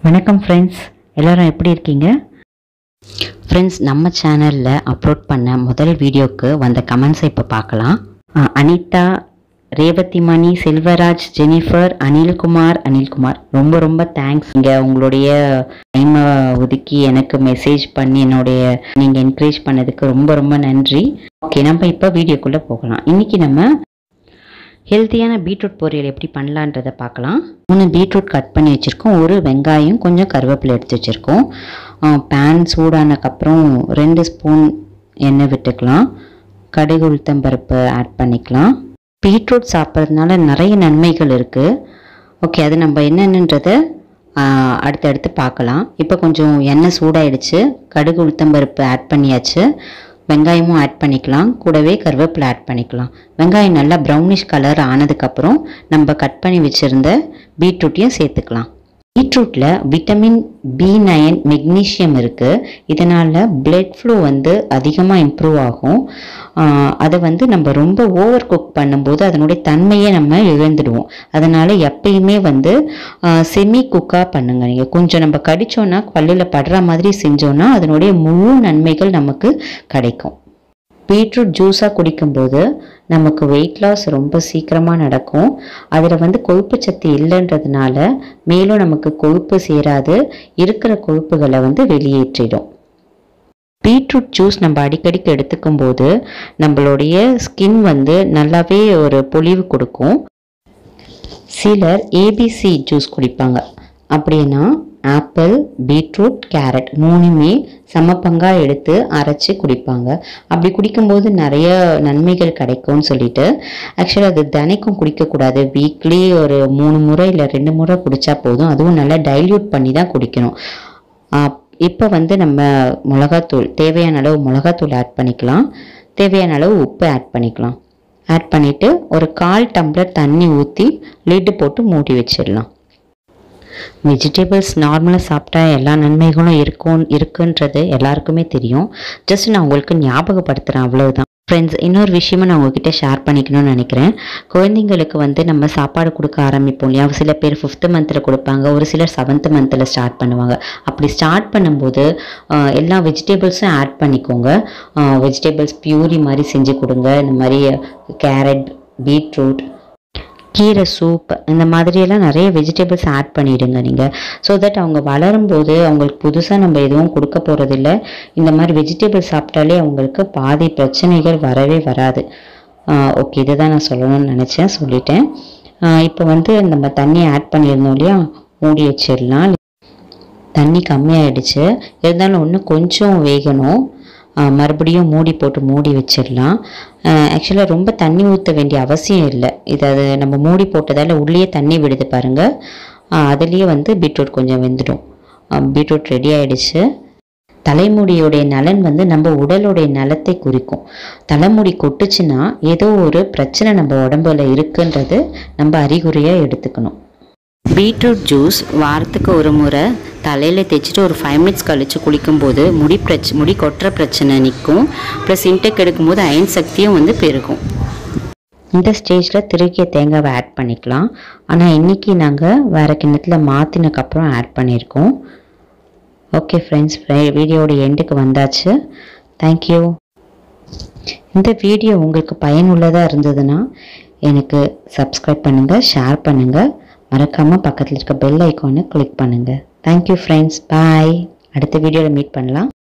வணக்கம் ஃப்ரெண்ட்ஸ் எல்லாரும் எப்படி இருக்கீங்க ஃப்ரெண்ட்ஸ் நம்ம சேனலில் அப்லோட் பண்ண முதல் வீடியோக்கு வந்த கமெண்ட்ஸை இப்போ பார்க்கலாம் அஹ், அனிதா ரேவதிமணி செல்வராஜ் ஜெனிஃபர் அனில்குமார் அனில்குமார் ரொம்ப ரொம்ப தேங்க்ஸ் இங்கே உங்களுடைய டைமை ஒதுக்கி எனக்கு மெசேஜ் பண்ணி என்னுடைய நீங்கள் என்கரேஜ் பண்ணதுக்கு ரொம்ப ரொம்ப நன்றி ஓகே நம்ம இப்போ வீடியோக்குள்ளே போகலாம் இன்னைக்கு நம்ம ஹெல்த்தியான பீட்ரூட் பொரியல் எப்படி பண்ணலான்றதை பார்க்கலாம் மூணு பீட்ரூட் கட் பண்ணி வச்சுருக்கோம் ஒரு வெங்காயம் கொஞ்சம் கருவேப்பிலை எடுத்து வச்சுருக்கோம் பேன் சூடானக்கப்புறம் ரெண்டு ஸ்பூன் எண்ணெய் விட்டுக்கலாம் கடுகு உளுத்தம்பருப்பு ஆட் பண்ணிக்கலாம் பீட்ரூட் சாப்பிட்றதுனால நிறைய நன்மைகள் இருக்குது ஓகே அது நம்ம என்னென்னன்றதை அடுத்தடுத்து பார்க்கலாம் இப்போ கொஞ்சம் எண்ணெய் சூடாயிடுச்சு கடுகு உளுத்தம்பருப்பு ஆட் பண்ணியாச்சு வெங்காயமும் ஆட் பண்ணிக்கலாம் கூடவே கருவேப்பிலை ஆட் பண்ணிக்கலாம் வெங்காயம் நல்லா ப்ரௌனிஷ் கலர் ஆனதுக்கப்புறம் நம்ம கட் பண்ணி வச்சுருந்த பீட்ரூட்டையும் சேர்த்துக்கலாம் பீட்ரூட்டில் விட்டமின் பி நயன் மெக்னீஷியம் இருக்குது இதனால் பிளட் ஃப்ளோ வந்து அதிகமாக இம்ப்ரூவ் ஆகும் ஆஹ் அதை வந்து நம்ம ரொம்ப ஓவர் குக் பண்ணும்போது அதனுடைய தன்மையை நம்ம இழந்துடுவோம் அதனால் எப்பயுமே வந்து செமி குக்காக பண்ணுங்க நீங்கள் கொஞ்சம் நம்ம கடிச்சோன்னா பல்லில் படுற மாதிரி செஞ்சோன்னா அதனுடைய முழு நன்மைகள் நமக்கு கிடைக்கும் பீட்ரூட் ஜூஸாக குடிக்கும்போது நமக்கு வெயிட் லாஸ் ரொம்ப சீக்கிரமாக நடக்கும் அதில் வந்து கொழுப்பு சத்து இல்லைன்றதுனால மேலும் நமக்கு கொழுப்பு சேராது இருக்கிற கொழுப்புகளை வந்து வெளியேற்றிடும் பீட்ரூட் ஜூஸ் நம்ம அடிக்கடிக்கு எடுத்துக்கும் போது நம்மளுடைய ஸ்கின் வந்து நல்லாவே ஒரு பொலிவு கொடுக்கும் சிலர் ஏபிசி ஜூஸ் குடிப்பாங்க அப்படின்னா ஆப்பிள் பீட்ரூட் கேரட் மூணுமே சமப்பங்காக எடுத்து அரைச்சி குடிப்பாங்க அப்படி குடிக்கும்போது நிறைய நன்மைகள் கிடைக்கும்னு சொல்லிட்டு ஆக்சுவலாக அது தினைக்கும் குடிக்கக்கூடாது வீக்லி ஒரு மூணு முறை இல்லை ரெண்டு முறை குடித்தா போதும் அதுவும் நல்லா டைல்யூட் பண்ணி தான் குடிக்கணும் இப்போ வந்து நம்ம மிளகாத்தூள் தேவையான அளவு மிளகாத்தூள் ஆட் பண்ணிக்கலாம் தேவையான அளவு உப்பு ஆட் பண்ணிக்கலாம் ஆட் பண்ணிவிட்டு ஒரு கால் டம்ளர் தண்ணி ஊற்றி லிட்டு போட்டு மூடி வச்சிடலாம் வெஜிடபிள்ஸ் நார்மலாக சாப்பிட்டா எல்லா நன்மைகளும் இருக்கும் இருக்குன்றது எல்லாருக்குமே தெரியும் ஜஸ்ட் நான் உங்களுக்கு ஞாபகப்படுத்துகிறேன் அவ்வளவுதான் ஃப்ரெண்ட்ஸ் இன்னொரு விஷயமும் நான் உங்ககிட்ட ஷேர் பண்ணிக்கணும்னு நினைக்கிறேன் குழந்தைங்களுக்கு வந்து நம்ம சாப்பாடு கொடுக்க ஆரம்பிப்போம் இல்லையா சில பேர் ஃபிஃப்த் மந்தில் கொடுப்பாங்க ஒரு சிலர் செவன்த் மந்தில் ஸ்டார்ட் பண்ணுவாங்க அப்படி ஸ்டார்ட் பண்ணும்போது ஆஹ், எல்லா வெஜிடபிள்ஸும் ஆட் பண்ணிக்கோங்க வெஜிடபிள்ஸ் பியூரி மாதிரி செஞ்சு கொடுங்க இந்த மாதிரி கேரட் பீட்ரூட் கீரை சூப் இந்த மாதிரியெல்லாம் நிறைய வெஜிடபிள்ஸ் ஆட் பண்ணிடுங்க நீங்கள் ஸோ தட் அவங்க வளரும்போது அவங்களுக்கு புதுசாக நம்ம எதுவும் கொடுக்க போகிறதில்ல இந்த மாதிரி வெஜிடபிள் சாப்பிட்டாலே அவங்களுக்கு பாதி பிரச்சனைகள் வரவே வராது ஓகே இதை தான் நான் சொல்லணும்னு நினச்சேன் சொல்லிட்டேன் இப்போ வந்து நம்ம தண்ணி ஆட் பண்ணியிருந்தோம் இல்லையா மூடி வச்சிடலாம் தண்ணி கம்மியாயிடுச்சு இருந்தாலும் இன்னும் கொஞ்சம் வேகணும் ஆஹ் மறுபடியும் மூடி போட்டு மூடி வச்சிடலாம் ஆக்சுவலாக ரொம்ப தண்ணி ஊற்ற வேண்டிய அவசியம் இல்லை இது அது நம்ம மூடி போட்டதால் உள்ளே தண்ணி விடுது பாருங்க ஆஹ் அதுலேயே வந்து பீட்ரூட் கொஞ்சம் வெந்துடும் பீட்ரூட் ரெடி ஆயிடுச்சு தலைமுடியுடைய நலன் வந்து நம்ம உடலுடைய நலத்தை குறிக்கும் தலைமுடி கொட்டுச்சுன்னா ஏதோ ஒரு பிரச்சனை நம்ம உடம்புல இருக்குன்றது நம்ம அறிகுறியாக எடுத்துக்கணும் பீட்ரூட் ஜூஸ் வாரத்துக்கு ஒரு முறை தலையில் தேய்ச்சிட்டு ஒரு ஃபைவ் மினிட்ஸ் கழித்து குளிக்கும்போது முடி பிரச்ச முடி கொட்டுற பிரச்சனை நிற்கும் ப்ளஸ் இன்டெக் எடுக்கும்போது அயன் சக்தியும் வந்து பெருகும் இந்த ஸ்டேஜில் திருக்கிய தேங்காவை ஆட் பண்ணிக்கலாம் ஆனால் இன்றைக்கி நாங்கள் வேறு கிண்ணத்தில் மாற்றினக்கப்புறம் ஆட் பண்ணியிருக்கோம் ஓகே ஃப்ரெண்ட்ஸ் வீடியோட எண்டுக்கு வந்தாச்சு தேங்க்யூ இந்த வீடியோ உங்களுக்கு பயனுள்ளதாக இருந்ததுன்னா எனக்கு சப்ஸ்கிரைப் பண்ணுங்கள் ஷேர் பண்ணுங்கள் மறக்காமல் பக்கத்தில் இருக்க பெல் ஐக்கானை கிளிக் பண்ணுங்கள் தேங்க்யூ ஃப்ரெண்ட்ஸ் பாய் அடுத்த வீடியோவில் மீட் பண்ணலாம்